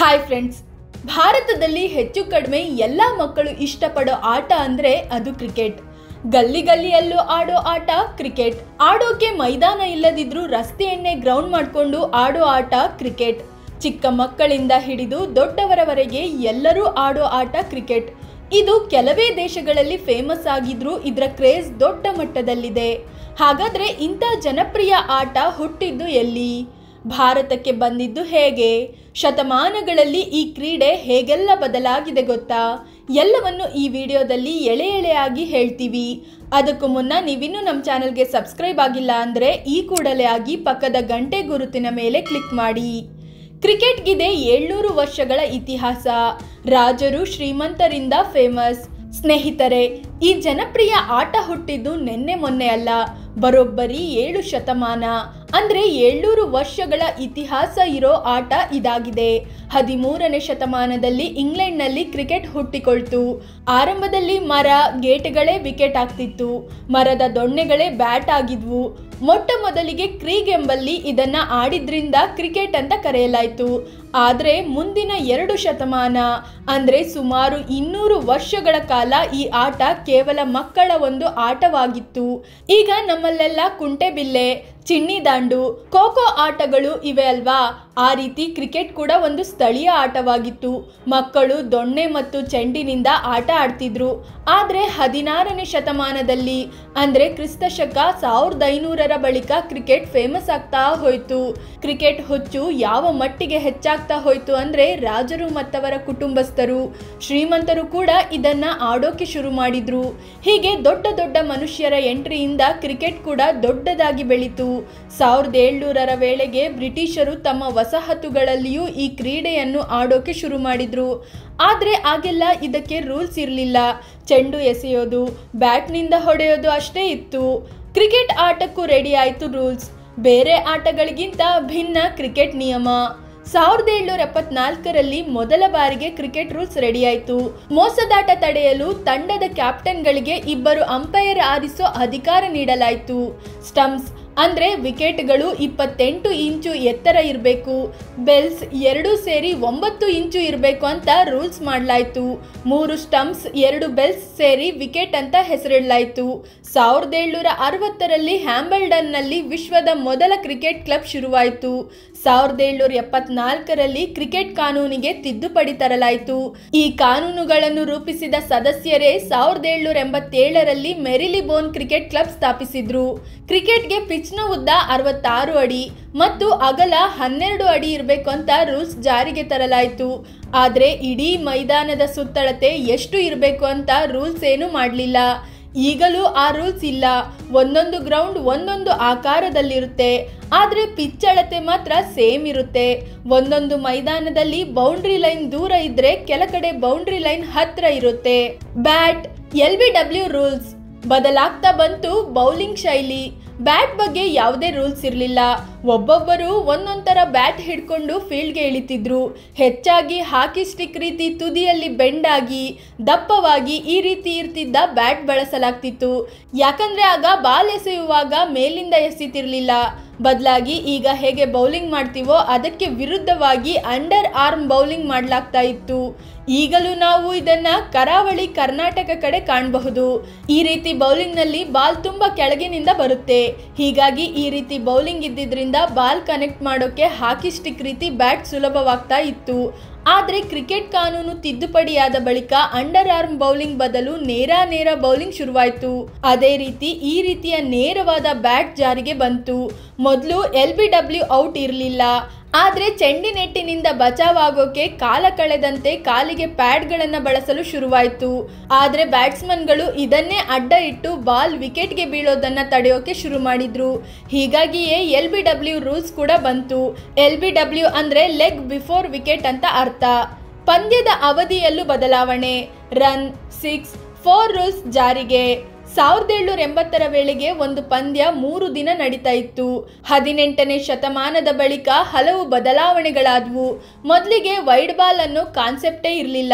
hi friends ಭಾರತದಲ್ಲಿ ಹೆಚ್ಚು ಕಡಿಮೆ ಎಲ್ಲ ಮಕ್ಕಳು ಇಷ್ಟಪಡೋ ಆಟ ಅಂದರೆ ಅದು ಕ್ರಿಕೆಟ್ ಗಲ್ಲಿ ಗಲ್ಲಿಯಲ್ಲೂ ಆಡೋ ಆಟ ಕ್ರಿಕೆಟ್ ಆಡೋಕೆ ಮೈದಾನ ಇಲ್ಲದಿದ್ರೂ ರಸ್ತೆ ಎಣ್ಣೆ ಗ್ರೌಂಡ್ ಮಾಡಿಕೊಂಡು ಆಡೋ ಆಟ ಕ್ರಿಕೆಟ್ ಚಿಕ್ಕ ಮಕ್ಕಳಿಂದ ಹಿಡಿದು ದೊಡ್ಡವರವರೆಗೆ ಎಲ್ಲರೂ ಆಡೋ ಆಟ ಕ್ರಿಕೆಟ್ ಇದು ಕೆಲವೇ ದೇಶಗಳಲ್ಲಿ ಫೇಮಸ್ ಆಗಿದ್ರೂ ಇದರ ಕ್ರೇಜ್ ದೊಡ್ಡ ಮಟ್ಟದಲ್ಲಿದೆ ಹಾಗಾದ್ರೆ ಇಂಥ ಜನಪ್ರಿಯ ಆಟ ಹುಟ್ಟಿದ್ದು ಎಲ್ಲಿ ಭಾರತಕ್ಕೆ ಬಂದಿದ್ದು ಹೇಗೆ ಶತಮಾನಗಳಲ್ಲಿ ಈ ಕ್ರೀಡೆ ಹೇಗೆಲ್ಲ ಬದಲಾಗಿದೆ ಗೊತ್ತಾ ಎಲ್ಲವನ್ನು ಈ ವಿಡಿಯೋದಲ್ಲಿ ಎಳೆ ಎಳೆಯಾಗಿ ಹೇಳ್ತೀವಿ ಅದಕ್ಕೂ ಮುನ್ನ ನೀವಿನ್ನೂ ನಮ್ಮ ಚಾನಲ್ಗೆ ಸಬ್ಸ್ಕ್ರೈಬ್ ಆಗಿಲ್ಲ ಅಂದರೆ ಈ ಕೂಡಲೇ ಆಗಿ ಪಕ್ಕದ ಗಂಟೆ ಗುರುತಿನ ಮೇಲೆ ಕ್ಲಿಕ್ ಮಾಡಿ ಕ್ರಿಕೆಟ್ಗಿದೆ ಏಳ್ನೂರು ವರ್ಷಗಳ ಇತಿಹಾಸ ರಾಜರು ಶ್ರೀಮಂತರಿಂದ ಫೇಮಸ್ ಸ್ನೇಹಿತರೆ ಈ ಜನಪ್ರಿಯ ಆಟ ಹುಟ್ಟಿದ್ದು ನಿನ್ನೆ ಮೊನ್ನೆ ಅಲ್ಲ ಬರೋಬ್ಬರಿ ಏಳು ಶತಮಾನ ಅಂದ್ರೆ ಏಳ್ನೂರು ವರ್ಷಗಳ ಇತಿಹಾಸ ಇರೋ ಆಟ ಇದಾಗಿದೆ ಹದಿಮೂರನೇ ಶತಮಾನದಲ್ಲಿ ಇಂಗ್ಲೆಂಡ್ನಲ್ಲಿ ಕ್ರಿಕೆಟ್ ಹುಟ್ಟಿಕೊಳ್ತು ಆರಂಭದಲ್ಲಿ ಮರ ಗೇಟ್ಗಳೇ ವಿಕೆಟ್ ಆಗ್ತಿತ್ತು ಮರದ ದೊಣ್ಣೆಗಳೇ ಬ್ಯಾಟ್ ಆಗಿದ್ವು ಮೊಟ್ಟ ಮೊದಲಿಗೆ ಕ್ರೀಗ್ ಎಂಬಲ್ಲಿ ಇದನ್ನ ಆಡಿದ್ರಿಂದ ಕ್ರಿಕೆಟ್ ಅಂತ ಕರೆಯಲಾಯಿತು ಆದರೆ ಮುಂದಿನ ಎರಡು ಶತಮಾನ ಅಂದ್ರೆ ಸುಮಾರು ಇನ್ನೂರು ವರ್ಷಗಳ ಕಾಲ ಈ ಆಟ ಕೇವಲ ಮಕ್ಕಳ ಒಂದು ಆಟವಾಗಿತ್ತು ಈಗ ನಮ್ಮಲ್ಲೆಲ್ಲ ಕುಂಟೆಬಿಲ್ಲೆ ಚಿನ್ನಿ ದಾಂಡು ಖೋಖೋ ಆಟಗಳು ಇವೆ ಅಲ್ವಾ ಆ ರೀತಿ ಕ್ರಿಕೆಟ್ ಕೂಡ ಒಂದು ಸ್ಥಳೀಯ ಆಟವಾಗಿತ್ತು ಮಕ್ಕಳು ದೊಣ್ಣೆ ಮತ್ತು ಚೆಂಡಿನಿಂದ ಆಟ ಆಡ್ತಿದ್ರು ಆದರೆ ಹದಿನಾರನೇ ಶತಮಾನದಲ್ಲಿ ಅಂದರೆ ಕ್ರಿಸ್ತ ಶಕ ಸಾವಿರದ ಐನೂರರ ಬಳಿಕ ಕ್ರಿಕೆಟ್ ಫೇಮಸ್ ಆಗ್ತಾ ಹೋಯಿತು ಕ್ರಿಕೆಟ್ ಹುಚ್ಚು ಯಾವ ಮಟ್ಟಿಗೆ ಹೆಚ್ಚಾಗ್ತಾ ಹೋಯಿತು ಅಂದರೆ ರಾಜರು ಮತ್ತವರ ಕುಟುಂಬಸ್ಥರು ಶ್ರೀಮಂತರು ಕೂಡ ಇದನ್ನ ಆಡೋಕೆ ಶುರು ಮಾಡಿದ್ರು ಹೀಗೆ ದೊಡ್ಡ ದೊಡ್ಡ ಮನುಷ್ಯರ ಎಂಟ್ರಿಯಿಂದ ಕ್ರಿಕೆಟ್ ಕೂಡ ದೊಡ್ಡದಾಗಿ ಬೆಳೀತು ಸಾವಿರದ ಏಳ್ನೂರರ ವೇಳೆಗೆ ಬ್ರಿಟಿಷರು ತಮ್ಮ ವಸಾಹತುಗಳಲ್ಲಿಯೂ ಈ ಕ್ರೀಡೆಯನ್ನು ಆಡೋಕೆ ಶುರು ಮಾಡಿದ್ರು ಆದರೆ ಆಗೆಲ್ಲ ಇದಕ್ಕೆ ರೂಲ್ಸ್ ಇರಲಿಲ್ಲ ಚೆಂಡು ಎಸೆಯೋದು ಬ್ಯಾಟ್ನಿಂದ ಹೊಡೆಯೋದು ಅಷ್ಟೇ ಇತ್ತು ಕ್ರಿಕೆಟ್ ಆಟಕ್ಕೂ ರೆಡಿ ಆಯಿತು ರೂಲ್ಸ್ ಬೇರೆ ಆಟಗಳಿಗಿಂತ ಭಿನ್ನ ಕ್ರಿಕೆಟ್ ನಿಯಮ ಸಾವಿರದ ಏಳ್ನೂರ ಎಪ್ಪತ್ನಾಲ್ಕರಲ್ಲಿ ಮೊದಲ ಬಾರಿಗೆ ಕ್ರಿಕೆಟ್ ರೂಲ್ಸ್ ರೆಡಿಯಾಯಿತು ಮೋಸದಾಟ ತಡೆಯಲು ತಂಡದ ಕ್ಯಾಪ್ಟನ್ಗಳಿಗೆ ಇಬ್ಬರು ಅಂಪೈರ್ ಆರಿಸೋ ಅಧಿಕಾರ ನೀಡಲಾಯಿತು ಸ್ಟಂಪ್ಸ್ ಅಂದ್ರೆ ವಿಕೆಟ್ಗಳು ಇಪ್ಪತ್ತೆಂಟು ಇಂಚು ಎತ್ತರ ಇರಬೇಕು ಬೆಲ್ಸ್ ಎರಡೂ ಸೇರಿ ಒಂಬತ್ತು ಇಂಚು ಇರಬೇಕು ಅಂತ ರೂಲ್ಸ್ ಮಾಡಲಾಯಿತು ಮೂರು ಸ್ಟಂಪ್ಸ್ ಎರಡು ಬೆಲ್ಸ್ ಸೇರಿ ವಿಕೆಟ್ ಅಂತ ಹೆಸರಿಡಲಾಯಿತು ಸಾವಿರದ ಏಳ್ನೂರ ಅರವತ್ತರಲ್ಲಿ ಹ್ಯಾಂಬಲ್ಡನ್ನಲ್ಲಿ ವಿಶ್ವದ ಮೊದಲ ಕ್ರಿಕೆಟ್ ಕ್ಲಬ್ ಶುರುವಾಯಿತು ಸಾವಿರದ ಏಳ್ನೂರ ಎಪ್ಪತ್ನಾಲ್ಕರಲ್ಲಿ ಕ್ರಿಕೆಟ್ ಕಾನೂನಿಗೆ ತಿದ್ದುಪಡಿ ತರಲಾಯಿತು ಈ ಕಾನೂನುಗಳನ್ನು ರೂಪಿಸಿದ ಸದಸ್ಯರೇ ಸಾವಿರದ ಏಳ್ನೂರ ಎಂಬತ್ತೇಳರಲ್ಲಿ ಮೆರಿಲಿಬೋನ್ ಕ್ರಿಕೆಟ್ ಕ್ಲಬ್ ಸ್ಥಾಪಿಸಿದ್ರು ಕ್ರಿಕೆಟ್ಗೆ ಪಿಚ್ನ ಉದ್ದ ಅರವತ್ತಾರು ಅಡಿ ಮತ್ತು ಅಗಲ ಹನ್ನೆರಡು ಅಡಿ ಇರಬೇಕು ಅಂತ ರೂಲ್ಸ್ ಜಾರಿಗೆ ತರಲಾಯಿತು ಆದರೆ ಇಡೀ ಮೈದಾನದ ಸುತ್ತಳತೆ ಎಷ್ಟು ಇರಬೇಕು ಅಂತ ರೂಲ್ಸ್ ಏನು ಮಾಡಲಿಲ್ಲ ಈಗಲೂ ಆ ರೂಲ್ಸ್ ಇಲ್ಲ ಒಂದೊಂದು ಗ್ರೌಂಡ್ ಒಂದೊಂದು ಆಕಾರದಲ್ಲಿರುತ್ತೆ ಆದರೆ ಪಿಚ್ ಅಳತೆ ಮಾತ್ರ ಸೇಮ್ ಇರುತ್ತೆ ಒಂದೊಂದು ಮೈದಾನದಲ್ಲಿ ಬೌಂಡ್ರಿ ಲೈನ್ ದೂರ ಇದ್ರೆ ಕೆಲ ಕಡೆ ಬೌಂಡ್ರಿ ಲೈನ್ ಹತ್ರ ಇರುತ್ತೆ bat L B W rules ಬದಲಾಗ್ತಾ ಬಂತು ಬೌಲಿಂಗ್ ಶೈಲಿ ಬ್ಯಾಟ್ ಬಗ್ಗೆ ಯಾವುದೇ ರೂಲ್ಸ್ ಇರಲಿಲ್ಲ ಒಬ್ಬೊಬ್ಬರು ಒಂದೊಂಥರ ಬ್ಯಾಟ್ ಹಿಡ್ಕೊಂಡು ಫೀಲ್ಡ್ಗೆ ಇಳಿತಿದ್ರು ಹೆಚ್ಚಾಗಿ ಹಾಕಿ ಸ್ಟಿಕ್ ರೀತಿ ತುದಿಯಲ್ಲಿ ಬೆಂಡಾಗಿ ದಪ್ಪವಾಗಿ ಈ ರೀತಿ ಇರ್ತಿದ್ದ ಬ್ಯಾಟ್ ಬಳಸಲಾಗ್ತಿತ್ತು ಯಾಕಂದ್ರೆ ಆಗ ಬಾಲ್ ಎಸೆಯುವಾಗ ಮೇಲಿಂದ ಎಸಿತಿರ್ಲಿಲ್ಲ ಬದಲಾಗಿ ಈಗ ಹೇಗೆ ಬೌಲಿಂಗ್ ಮಾಡ್ತೀವೋ ಅದಕ್ಕೆ ವಿರುದ್ಧವಾಗಿ ಅಂಡರ್ ಆರ್ಮ್ ಬೌಲಿಂಗ್ ಮಾಡಲಾಗ್ತಾ ಇತ್ತು ಈಗಲೂ ನಾವು ಇದನ್ನ ಕರಾವಳಿ ಕರ್ನಾಟಕ ಕಡೆ ಕಾಣಬಹುದು ಈ ರೀತಿ ಬೌಲಿಂಗ್ನಲ್ಲಿ ಬಾಲ್ ತುಂಬಾ ಕೆಳಗಿನಿಂದ ಬರುತ್ತೆ ಹೀಗಾಗಿ ಈ ರೀತಿ ಬೌಲಿಂಗ್ ಇದ್ದಿದ್ರಿಂದ ಬಾಲ್ ಕನೆಕ್ಟ್ ಮಾಡೋಕೆ ಹಾಕಿ ಸ್ಟಿಕ್ ರೀತಿ ಬ್ಯಾಟ್ ಸುಲಭವಾಗ್ತಾ ಇತ್ತು ಆದರೆ ಕ್ರಿಕೆಟ್ ಕಾನೂನು ತಿದ್ದುಪಡಿಯಾದ ಬಳಿಕ ಅಂಡರ್ ಆರ್ಮ್ ಬೌಲಿಂಗ್ ಬದಲು ನೇರ ನೇರ ಬೌಲಿಂಗ್ ಶುರುವಾಯಿತು ಅದೇ ರೀತಿ ಈ ರೀತಿಯ ನೇರವಾದ ಬ್ಯಾಟ್ ಜಾರಿಗೆ ಬಂತು ಮೊದಲು ಎಲ್ ಬಿ ಡಬ್ಲ್ಯೂ ಔಟ್ ಇರಲಿಲ್ಲ ಆದರೆ ಚೆಂಡಿನೆಟ್ಟಿನಿಂದ ಬಚಾವಾಗೋಕೆ ಕಾಲ ಕಳೆದಂತೆ ಕಾಲಿಗೆ ಪ್ಯಾಡ್ಗಳನ್ನು ಬಳಸಲು ಶುರುವಾಯಿತು ಆದರೆ ಬ್ಯಾಟ್ಸ್ಮನ್ಗಳು ಇದನ್ನೇ ಅಡ್ಡ ಇಟ್ಟು ಬಾಲ್ ವಿಕೆಟ್ಗೆ ಬೀಳೋದನ್ನ ತಡೆಯೋಕೆ ಶುರು ಮಾಡಿದ್ರು ಹೀಗಾಗಿಯೇ ಎಲ್ ಬಿ ಡಬ್ಲ್ಯೂ ರೂಲ್ಸ್ ಕೂಡ ಬಂತು ಎಲ್ ಬಿ ಡಬ್ಲ್ಯೂ ಅಂದರೆ ಲೆಗ್ ಬಿಫೋರ್ ವಿಕೆಟ್ ಅಂತ ಅರ್ಥ ಪಂದ್ಯದ ಅವಧಿಯಲ್ಲೂ ಬದಲಾವಣೆ ರನ್ ಸಿಕ್ಸ್ ಫೋರ್ ರೂಲ್ಸ್ ಜಾರಿಗೆ ಸಾವಿರದ ಏಳ್ನೂರ ಎಂಬತ್ತರ ವೇಳೆಗೆ ಒಂದು ಪಂದ್ಯ ಮೂರು ದಿನ ನಡೀತಾ ಇತ್ತು ಹದಿನೆಂಟನೇ ಶತಮಾನದ ಬಳಿಕ ಹಲವು ಬದಲಾವಣೆಗಳಾದವು ಮೊದಲಿಗೆ ವೈಡ್ ಬಾಲ್ ಅನ್ನೋ ಕಾನ್ಸೆಪ್ಟೇ ಇರಲಿಲ್ಲ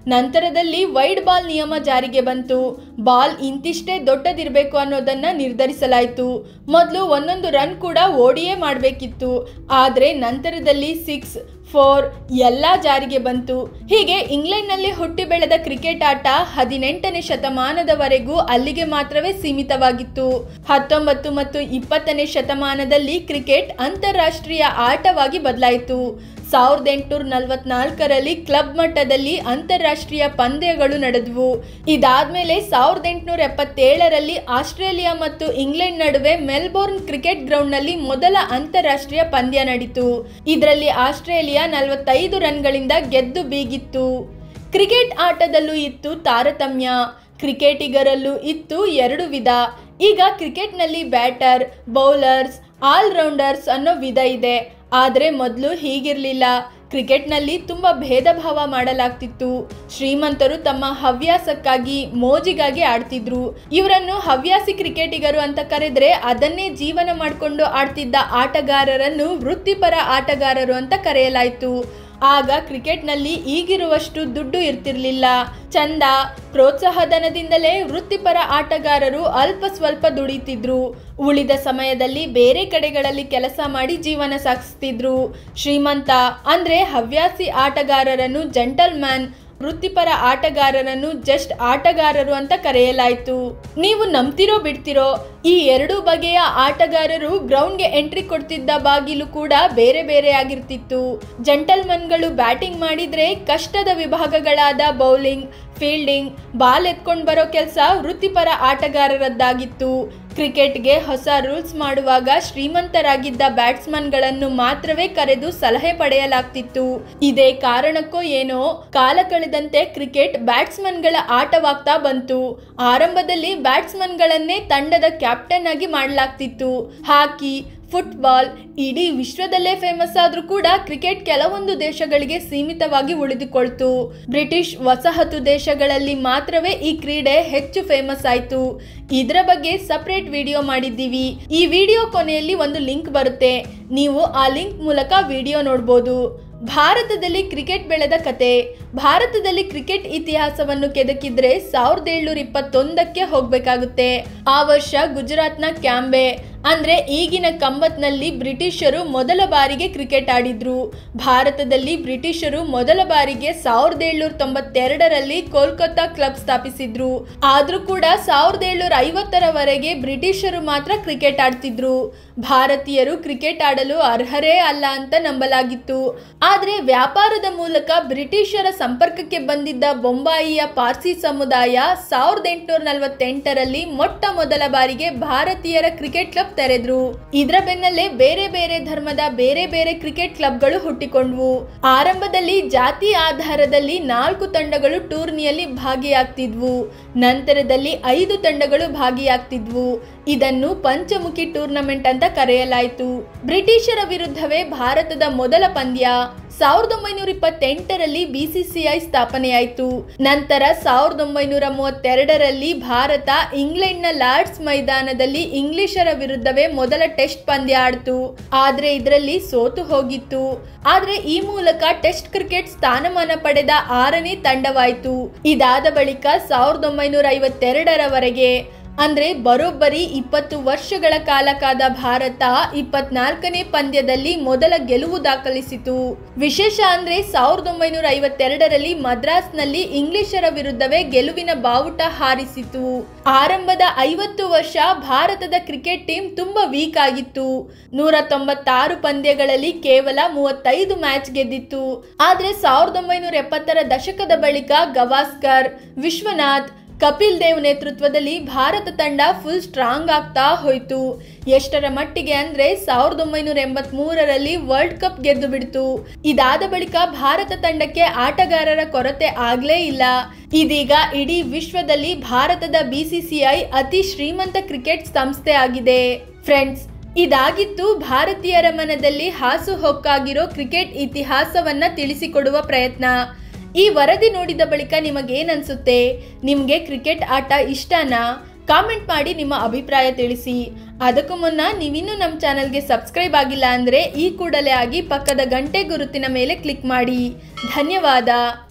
ನಂತರದಲ್ಲಿ ವೈಡ್ ಬಾಲ್ ನಿಯಮ ಜಾರಿಗೆ ಬಂತು ಬಾಲ್ ಇಂತಿಷ್ಟೇ ದೊಡ್ಡದಿರಬೇಕು ಅನ್ನೋದನ್ನ ನಿರ್ಧರಿಸಲಾಯಿತು ಮೊದಲು ಒಂದೊಂದು ರನ್ ಕೂಡ ಓಡಿಯೇ ಮಾಡಬೇಕಿತ್ತು ಆದರೆ ನಂತರದಲ್ಲಿ ಸಿಕ್ಸ್ ಫೋರ್ ಎಲ್ಲ ಜಾರಿಗೆ ಬಂತು ಹೀಗೆ ಇಂಗ್ಲೆಂಡ್ನಲ್ಲಿ ಹುಟ್ಟಿ ಬೆಳೆದ ಕ್ರಿಕೆಟ್ ಆಟ ಹದಿನೆಂಟನೇ ಶತಮಾನದವರೆಗೂ ಅಲ್ಲಿಗೆ ಮಾತ್ರವೇ ಸೀಮಿತವಾಗಿತ್ತು ಹತ್ತೊಂಬತ್ತು ಮತ್ತು ಇಪ್ಪತ್ತನೇ ಶತಮಾನದಲ್ಲಿ ಕ್ರಿಕೆಟ್ ಅಂತಾರಾಷ್ಟ್ರೀಯ ಆಟವಾಗಿ ಬದಲಾಯಿತು ಸಾವಿರದ ಎಂಟುನೂರ ನಲವತ್ನಾಲ್ಕರಲ್ಲಿ ಕ್ಲಬ್ ಮಟ್ಟದಲ್ಲಿ ಅಂತಾರಾಷ್ಟ್ರೀಯ ಪಂದ್ಯಗಳು ನಡೆದವು ಇದಾದ್ಮೇಲೆ ಸಾವಿರದ ಎಂಟುನೂರ ಎಪ್ಪತ್ತೇಳರಲ್ಲಿ ಆಸ್ಟ್ರೇಲಿಯಾ ಮತ್ತು ಇಂಗ್ಲೆಂಡ್ ನಡುವೆ ಮೆಲ್ಬೋರ್ನ್ ಕ್ರಿಕೆಟ್ ಗ್ರೌಂಡ್ನಲ್ಲಿ ಮೊದಲ ಅಂತಾರಾಷ್ಟ್ರೀಯ ಪಂದ್ಯ ನಡೀತು ಇದರಲ್ಲಿ ಆಸ್ಟ್ರೇಲಿಯಾ ನಲವತ್ತೈದು ರನ್ಗಳಿಂದ ಗೆದ್ದು ಬೀಗಿತ್ತು ಕ್ರಿಕೆಟ್ ಆಟದಲ್ಲೂ ಇತ್ತು ತಾರತಮ್ಯ ಕ್ರಿಕೆಟಿಗರಲ್ಲೂ ಇತ್ತು ಎರಡು ವಿಧ ಈಗ ಕ್ರಿಕೆಟ್ನಲ್ಲಿ ಬ್ಯಾಟರ್ ಬೌಲರ್ಸ್ ಆಲ್ರೌಂಡರ್ಸ್ ಅನ್ನೋ ವಿಧ ಇದೆ ಆದರೆ ಮೊದಲು ಹೀಗಿರಲಿಲ್ಲ ಕ್ರಿಕೆಟ್ನಲ್ಲಿ ತುಂಬ ಭೇದ ಭಾವ ಮಾಡಲಾಗ್ತಿತ್ತು ಶ್ರೀಮಂತರು ತಮ್ಮ ಹವ್ಯಾಸಕ್ಕಾಗಿ ಮೋಜಿಗಾಗಿ ಆಡ್ತಿದ್ರು ಇವರನ್ನು ಹವ್ಯಾಸಿ ಕ್ರಿಕೆಟಿಗರು ಅಂತ ಕರೆದ್ರೆ ಅದನ್ನೇ ಜೀವನ ಮಾಡಿಕೊಂಡು ಆಡ್ತಿದ್ದ ಆಟಗಾರರನ್ನು ವೃತ್ತಿಪರ ಆಟಗಾರರು ಅಂತ ಕರೆಯಲಾಯಿತು ಆಗ ಕ್ರಿಕೆಟ್ನಲ್ಲಿ ಈಗಿರುವಷ್ಟು ದುಡ್ಡು ಇರ್ತಿರ್ಲಿಲ್ಲ ಚಂದ ಪ್ರೋತ್ಸಾಹಧನದಿಂದಲೇ ವೃತ್ತಿಪರ ಆಟಗಾರರು ಅಲ್ಪ ಸ್ವಲ್ಪ ದುಡಿತಿದ್ರು ಉಳಿದ ಸಮಯದಲ್ಲಿ ಬೇರೆ ಕಡೆಗಳಲ್ಲಿ ಕೆಲಸ ಮಾಡಿ ಜೀವನ ಸಾಗಿಸ್ತಿದ್ರು ಶ್ರೀಮಂತ ಅಂದ್ರೆ ಹವ್ಯಾಸಿ ಆಟಗಾರರನ್ನು ಜಂಟಲ್ ಮ್ಯಾನ್ ವೃತ್ತಿಪರ ಆಟಗಾರರನ್ನು ಜಸ್ಟ್ ಆಟಗಾರರು ಅಂತ ಕರೆಯಲಾಯಿತು ನೀವು ನಂಬ್ತಿರೋ ಬಿಡ್ತಿರೋ ಈ ಎರಡೂ ಬಗೆಯ ಆಟಗಾರರು ಗ್ರೌಂಡ್ಗೆ ಎಂಟ್ರಿ ಕೊಡ್ತಿದ್ದ ಬಾಗಿಲು ಕೂಡ ಬೇರೆ ಬೇರೆ ಆಗಿರ್ತಿತ್ತು ಜಂಟಲ್ಮನ್ಗಳು ಬ್ಯಾಟಿಂಗ್ ಮಾಡಿದ್ರೆ ಕಷ್ಟದ ವಿಭಾಗಗಳಾದ ಬೌಲಿಂಗ್ ಫೀಲ್ಡಿಂಗ್ ಬಾಲ್ ಎತ್ಕೊಂಡು ಬರೋ ಕೆಲಸ ವೃತ್ತಿಪರ ಆಟಗಾರರದ್ದಾಗಿತ್ತು ಕ್ರಿಕೆಟ್ಗೆ ಹೊಸ ರೂಲ್ಸ್ ಮಾಡುವಾಗ ಶ್ರೀಮಂತರಾಗಿದ್ದ ಬ್ಯಾಟ್ಸ್ಮನ್ಗಳನ್ನು ಮಾತ್ರವೇ ಕರೆದು ಸಲಹೆ ಪಡೆಯಲಾಗ್ತಿತ್ತು ಇದೇ ಕಾರಣಕ್ಕೋ ಏನೋ ಕಾಲ ಕಳೆದಂತೆ ಕ್ರಿಕೆಟ್ ಬ್ಯಾಟ್ಸ್ಮನ್ಗಳ ಆಟವಾಗ್ತಾ ಬಂತು ಆರಂಭದಲ್ಲಿ ಬ್ಯಾಟ್ಸ್ಮನ್ಗಳನ್ನೇ ತಂಡದ ಕ್ಯಾಪ್ಟನ್ ಆಗಿ ಮಾಡಲಾಗ್ತಿತ್ತು ಹಾಕಿ ಫುಟ್ಬಾಲ್ ಇಡೀ ವಿಶ್ವದಲ್ಲೇ ಫೇಮಸ್ ಆದ್ರೂ ಕೂಡ ಕ್ರಿಕೆಟ್ ಕೆಲವೊಂದು ದೇಶಗಳಿಗೆ ಸೀಮಿತವಾಗಿ ಉಳಿದುಕೊಳ್ತು ಬ್ರಿಟಿಷ್ ವಸಾಹತು ದೇಶಗಳಲ್ಲಿ ಮಾತ್ರವೇ ಈ ಕ್ರೀಡೆ ಹೆಚ್ಚು ಫೇಮಸ್ ಆಯ್ತು ಇದರ ಬಗ್ಗೆ ಸಪರೇಟ್ ವಿಡಿಯೋ ಮಾಡಿದ್ದೀವಿ ಈ ವಿಡಿಯೋ ಕೊನೆಯಲ್ಲಿ ಒಂದು ಲಿಂಕ್ ಬರುತ್ತೆ ನೀವು ಆ ಲಿಂಕ್ ಮೂಲಕ ವಿಡಿಯೋ ನೋಡ್ಬೋದು ಭಾರತದಲ್ಲಿ ಕ್ರಿಕೆಟ್ ಬೆಳೆದ ಕತೆ ಭಾರತದಲ್ಲಿ ಕ್ರಿಕೆಟ್ ಇತಿಹಾಸವನ್ನು ಕೆದಕಿದ್ರೆ ಸಾವಿರದ ಏಳ್ನೂರ ಇಪ್ಪತ್ತೊಂದಕ್ಕೆ ಹೋಗ್ಬೇಕಾಗುತ್ತೆ ಆ ವರ್ಷ ಗುಜರಾತ್ನ ಕ್ಯಾಂಬೆ ಅಂದ್ರೆ ಈಗಿನ ಕಂಬತ್ನಲ್ಲಿ ಬ್ರಿಟಿಷರು ಮೊದಲ ಬಾರಿಗೆ ಕ್ರಿಕೆಟ್ ಆಡಿದ್ರು ಭಾರತದಲ್ಲಿ ಬ್ರಿಟಿಷರು ಮೊದಲ ಬಾರಿಗೆ ಸಾವಿರದ ಏಳ್ನೂರ ತೊಂಬತ್ತೆರಡರಲ್ಲಿ ಕೋಲ್ಕತ್ತಾ ಕ್ಲಬ್ ಸ್ಥಾಪಿಸಿದ್ರು ಆದ್ರೂ ಕೂಡ ಸಾವಿರದ ಏಳ್ನೂರ ಐವತ್ತರವರೆಗೆ ಬ್ರಿಟಿಷರು ಮಾತ್ರ ಕ್ರಿಕೆಟ್ ಆಡ್ತಿದ್ರು ಭಾರತೀಯರು ಕ್ರಿಕೆಟ್ ಆಡಲು ಅರ್ಹರೇ ಅಲ್ಲ ಅಂತ ನಂಬಲಾಗಿತ್ತು ಆದ್ರೆ ವ್ಯಾಪಾರದ ಮೂಲಕ ಬ್ರಿಟಿಷರ ಸಂಪರ್ಕಕ್ಕೆ ಬಂದಿದ್ದ ಬೊಂಬಾಯಿಯ ಪಾರ್ಸಿ ಸಮುದಾಯ ಸಾವಿರದ ಎಂಟುನೂರ ನಲವತ್ತೆಂಟರಲ್ಲಿ ಮೊಟ್ಟ ಮೊದಲ ಬಾರಿಗೆ ಭಾರತೀಯರ ಕ್ರಿಕೆಟ್ ಕ್ಲಬ್ ತೆರೆದ್ರು ಇದರ ಬೆನ್ನಲ್ಲೇ ಬೇರೆ ಬೇರೆ ಧರ್ಮದ ಬೇರೆ ಬೇರೆ ಕ್ರಿಕೆಟ್ ಕ್ಲಬ್ಗಳು ಹುಟ್ಟಿಕೊಂಡ್ವು ಆರಂಭದಲ್ಲಿ ಜಾತಿ ಆಧಾರದಲ್ಲಿ ನಾಲ್ಕು ತಂಡಗಳು ಟೂರ್ನಿಯಲ್ಲಿ ಭಾಗಿಯಾಗ್ತಿದ್ವು ನಂತರದಲ್ಲಿ ಐದು ತಂಡಗಳು ಭಾಗಿಯಾಗ್ತಿದ್ವು ಇದನ್ನು ಪಂಚಮುಖಿ ಟೂರ್ನಮೆಂಟ್ ಅಂತ ಕರೆಯಲಾಯಿತು ಬ್ರಿಟಿಷರ ವಿರುದ್ಧವೇ ಭಾರತದ ಮೊದಲ ಪಂದ್ಯ ಸಾವಿರದ ಒಂಬೈನೂರ ಇಪ್ಪತ್ತೆಂಟರಲ್ಲಿ ಬಿಸಿಸಿಐ ಸ್ಥಾಪನೆಯಾಯಿತು ನಂತರ ಸಾವಿರದ ಒಂಬೈನೂರ ಮೂವತ್ತೆರಡರಲ್ಲಿ ಭಾರತ ಇಂಗ್ಲೆಂಡ್ನ ಲಾರ್ಡ್ಸ್ ಮೈದಾನದಲ್ಲಿ ಇಂಗ್ಲಿಷರ ವಿರುದ್ಧವೇ ಮೊದಲ ಟೆಸ್ಟ್ ಪಂದ್ಯ ಆಡ್ತು ಆದ್ರೆ ಇದರಲ್ಲಿ ಸೋತು ಹೋಗಿತ್ತು ಆದ್ರೆ ಈ ಮೂಲಕ ಟೆಸ್ಟ್ ಕ್ರಿಕೆಟ್ ಸ್ಥಾನಮಾನ ಪಡೆದ ಆರನೇ ತಂಡವಾಯಿತು ಇದಾದ ಬಳಿಕ ಸಾವಿರದ ಒಂಬೈನೂರ ಐವತ್ತೆರಡರವರೆಗೆ ಅಂದ್ರೆ ಬರೋಬ್ಬರಿ ಇಪ್ಪತ್ತು ವರ್ಷಗಳ ಕಾಲ ಕಾದ ಭಾರತ ಇಪ್ಪತ್ನಾಲ್ಕನೇ ಪಂದ್ಯದಲ್ಲಿ ಮೊದಲ ಗೆಲುವು ದಾಖಲಿಸಿತು ವಿಶೇಷ ಅಂದ್ರೆ ಸಾವಿರದ ಒಂಬೈನೂರ ಐವತ್ತೆರಡರಲ್ಲಿ ಮದ್ರಾಸ್ನಲ್ಲಿ ಇಂಗ್ಲಿಷರ ವಿರುದ್ಧವೇ ಗೆಲುವಿನ ಬಾವುಟ ಹಾರಿಸಿತು ಆರಂಭದ ಐವತ್ತು ವರ್ಷ ಭಾರತದ ಕ್ರಿಕೆಟ್ ಟೀಮ್ ತುಂಬಾ ವೀಕ್ ಆಗಿತ್ತು ನೂರ ತೊಂಬತ್ತಾರು ಪಂದ್ಯಗಳಲ್ಲಿ ಕೇವಲ ಮೂವತ್ತೈದು ಮ್ಯಾಚ್ ಗೆದ್ದಿತ್ತು ಆದ್ರೆ ಸಾವಿರದ ಒಂಬೈನೂರ ಎಪ್ಪತ್ತರ ದಶಕದ ಬಳಿಕ ಗವಾಸ್ಕರ್ ವಿಶ್ವನಾಥ್ ಕಪಿಲ್ ದೇವ್ ನೇತೃತ್ವದಲ್ಲಿ ಭಾರತ ತಂಡ ಫುಲ್ ಸ್ಟ್ರಾಂಗ್ ಆಗ್ತಾ ಹೋಯ್ತು ಎಷ್ಟರ ಮಟ್ಟಿಗೆ ಅಂದ್ರೆ ಸಾವಿರದ ಒಂಬೈನೂರ ಎಂಬತ್ ಮೂರರಲ್ಲಿ ವರ್ಲ್ಡ್ ಕಪ್ ಗೆದ್ದು ಬಿಡ್ತು ಇದಾದ ಬಳಿಕ ಭಾರತ ತಂಡಕ್ಕೆ ಆಟಗಾರರ ಕೊರತೆ ಆಗ್ಲೇ ಇಲ್ಲ ಇದೀಗ ಇಡೀ ವಿಶ್ವದಲ್ಲಿ ಭಾರತದ ಬಿಸಿಸಿಐ ಅತಿ ಶ್ರೀಮಂತ ಕ್ರಿಕೆಟ್ ಸಂಸ್ಥೆ ಆಗಿದೆ ಫ್ರೆಂಡ್ಸ್ ಇದಾಗಿತ್ತು ಭಾರತೀಯರ ಮನದಲ್ಲಿ ಹಾಸು ಹೊಕ್ಕಾಗಿರೋ ಕ್ರಿಕೆಟ್ ಇತಿಹಾಸವನ್ನ ತಿಳಿಸಿಕೊಡುವ ಪ್ರಯತ್ನ ಈ ವರದಿ ನೋಡಿದ ಬಳಿಕ ನಿಮಗೇನನ್ಸುತ್ತೆ ನಿಮಗೆ ಕ್ರಿಕೆಟ್ ಆಟ ಇಷ್ಟನಾ ಕಾಮೆಂಟ್ ಮಾಡಿ ನಿಮ್ಮ ಅಭಿಪ್ರಾಯ ತಿಳಿಸಿ ಅದಕ್ಕೂ ಮುನ್ನ ನೀವಿನ್ನೂ ನಮ್ಮ ಚಾನಲ್ಗೆ ಸಬ್ಸ್ಕ್ರೈಬ್ ಆಗಿಲ್ಲ ಅಂದರೆ ಈ ಕೂಡಲೇ ಆಗಿ ಪಕ್ಕದ ಗಂಟೆ ಗುರುತಿನ ಮೇಲೆ ಕ್ಲಿಕ್ ಮಾಡಿ ಧನ್ಯವಾದ